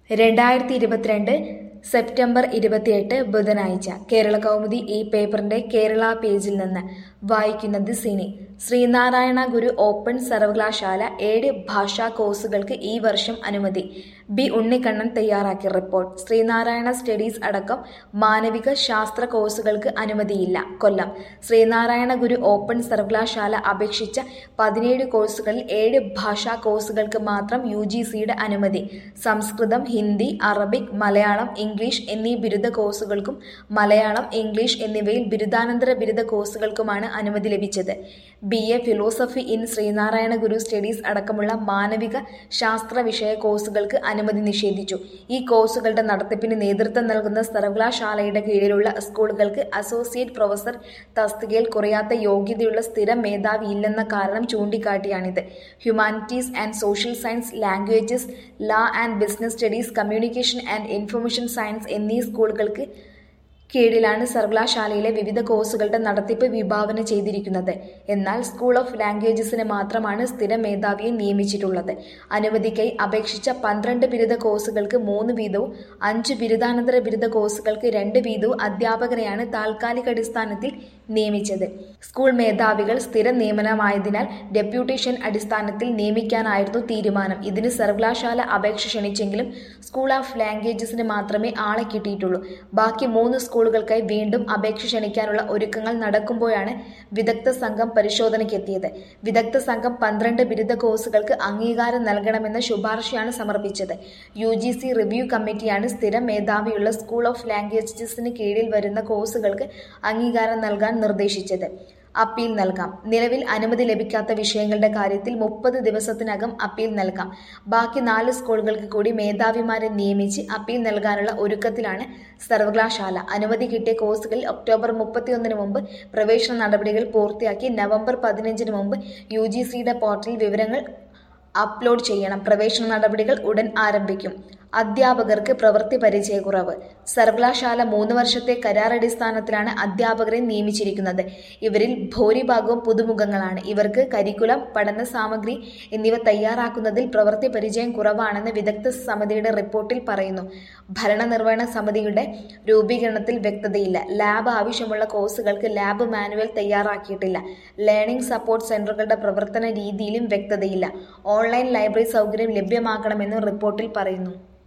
രണ്ടായിരത്തി ഇരുപത്തിരണ്ട് സെപ്റ്റംബർ ഇരുപത്തിയെട്ട് ബുധനാഴ്ച കേരള കൗമുദി ഈ പേപ്പറിന്റെ കേരള പേജിൽ നിന്ന് വായിക്കുന്നത് സിനി ശ്രീനാരായണ ഗുരു ഓപ്പൺ സർവകലാശാല ഏഴ് ഭാഷാ കോഴ്സുകൾക്ക് ഈ വർഷം അനുമതി ബി ഉണ്ണിക്കണ്ണൻ തയ്യാറാക്കിയ റിപ്പോർട്ട് ശ്രീനാരായണ സ്റ്റഡീസ് അടക്കം മാനവിക ശാസ്ത്ര കോഴ്സുകൾക്ക് അനുമതിയില്ല കൊല്ലം ശ്രീനാരായണ ഗുരു ഓപ്പൺ സർവകലാശാല അപേക്ഷിച്ച പതിനേഴ് കോഴ്സുകളിൽ ഏഴ് ഭാഷാ കോഴ്സുകൾക്ക് മാത്രം യു ജി സിയുടെ അനുമതി സംസ്കൃതം ഹിന്ദി അറബിക് മലയാളം ഇംഗ്ലീഷ് എന്നീ ബിരുദ കോഴ്സുകൾക്കും മലയാളം ഇംഗ്ലീഷ് എന്നിവയിൽ ബിരുദാനന്തര ബിരുദ കോഴ്സുകൾക്കുമാണ് അനുമതി ലഭിച്ചത് B A philosophy in Sreenarayana Guru studies അടക്കമുള്ള മാനവിക ശാസ്ത്ര വിഷയ കോഴ്സുകൾക്ക് അനുമതി നിഷേധിച്ചു ഈ കോഴ്സുകളുടെ നടത്തിപ്പിന് നേതൃത്വം നൽകുന്ന സർവകലാശാലയുടെ കീഴിലുള്ള സ്കൂളുകൾക്ക് അസോസിയേറ്റ് പ്രൊഫസർ തസ്തികയിൽ കുറയാത്ത യോഗ്യതയുള്ള സ്ഥിരം മേധാവി ഇല്ലെന്ന കാരണം ചൂണ്ടിക്കാട്ടിയാണിത് humanities and social science languages law and business studies communication and information science എന്നീ സ്കൂളുകൾക്ക് കീഴിലാണ് സർവകലാശാലയിലെ വിവിധ കോഴ്സുകളുടെ നടത്തിപ്പ് വിഭാവന ചെയ്തിരിക്കുന്നത് എന്നാൽ സ്കൂൾ ഓഫ് ലാംഗ്വേജസിന് മാത്രമാണ് സ്ഥിരം മേധാവിയെ നിയമിച്ചിട്ടുള്ളത് അനുമതിക്കായി അപേക്ഷിച്ച പന്ത്രണ്ട് ബിരുദ കോഴ്സുകൾക്ക് മൂന്ന് വീതവും അഞ്ച് ബിരുദാനന്തര ബിരുദ കോഴ്സുകൾക്ക് രണ്ട് വീതവും അധ്യാപകരെയാണ് താൽക്കാലിക അടിസ്ഥാനത്തിൽ നിയമിച്ചത് സ്കൂൾ മേധാവികൾ സ്ഥിര നിയമനമായതിനാൽ ഡെപ്യൂട്ടേഷൻ അടിസ്ഥാനത്തിൽ നിയമിക്കാനായിരുന്നു തീരുമാനം ഇതിന് സർവകലാശാല അപേക്ഷ ക്ഷണിച്ചെങ്കിലും സ്കൂൾ ഓഫ് ലാംഗ്വേജസിന് മാത്രമേ ആളെ കിട്ടിയിട്ടുള്ളൂ ബാക്കി മൂന്ന് സ്കൂളുകൾക്കായി വീണ്ടും അപേക്ഷ ക്ഷണിക്കാനുള്ള ഒരുക്കങ്ങൾ നടക്കുമ്പോഴാണ് വിദഗ്ധ സംഘം പരിശോധനയ്ക്കെത്തിയത് വിദഗ്ധ സംഘം പന്ത്രണ്ട് ബിരുദ കോഴ്സുകൾക്ക് അംഗീകാരം നൽകണമെന്ന ശുപാർശയാണ് സമർപ്പിച്ചത് യു ജി സി റിവ്യൂ കമ്മിറ്റിയാണ് സ്ഥിരം മേധാവിയുള്ള സ്കൂൾ ഓഫ് ലാംഗ്വേജസിന് കീഴിൽ വരുന്ന കോഴ്സുകൾക്ക് അംഗീകാരം നൽകാൻ നിർദ്ദേശിച്ചത് അപ്പീൽ നൽകാം നിലവിൽ അനുമതി ലഭിക്കാത്ത വിഷയങ്ങളുടെ കാര്യത്തിൽ മുപ്പത് ദിവസത്തിനകം അപ്പീൽ നൽകാം ബാക്കി നാല് സ്കൂളുകൾക്ക് കൂടി മേധാവിമാരെ നിയമിച്ച് അപ്പീൽ നൽകാനുള്ള ഒരുക്കത്തിലാണ് സർവകലാശാല അനുമതി കിട്ടിയ കോഴ്സുകളിൽ ഒക്ടോബർ മുപ്പത്തിയൊന്നിന് മുമ്പ് പ്രവേശന നടപടികൾ പൂർത്തിയാക്കി നവംബർ പതിനഞ്ചിന് മുമ്പ് യു ജി സിയുടെ പോർട്ടലിൽ വിവരങ്ങൾ അപ്ലോഡ് ചെയ്യണം പ്രവേശന നടപടികൾ ഉടൻ ആരംഭിക്കും അധ്യാപകർക്ക് പ്രവൃത്തി പരിചയക്കുറവ് സർവകലാശാല മൂന്ന് വർഷത്തെ കരാറടിസ്ഥാനത്തിലാണ് അധ്യാപകരെ നിയമിച്ചിരിക്കുന്നത് ഇവരിൽ ഭൂരിഭാഗവും പുതുമുഖങ്ങളാണ് ഇവർക്ക് കരിക്കുലം പഠന സാമഗ്രി എന്നിവ തയ്യാറാക്കുന്നതിൽ പ്രവൃത്തി പരിചയം കുറവാണെന്ന് വിദഗ്ധ സമിതിയുടെ റിപ്പോർട്ടിൽ പറയുന്നു ഭരണനിർവഹണ സമിതിയുടെ രൂപീകരണത്തിൽ വ്യക്തതയില്ല ലാബ് ആവശ്യമുള്ള കോഴ്സുകൾക്ക് ലാബ് മാനുവൽ തയ്യാറാക്കിയിട്ടില്ല ലേണിംഗ് സപ്പോർട്ട് സെന്ററുകളുടെ പ്രവർത്തന രീതിയിലും വ്യക്തതയില്ല ഓൺലൈൻ ലൈബ്രറി സൗകര്യം ലഭ്യമാക്കണമെന്നും റിപ്പോർട്ടിൽ പറയുന്നു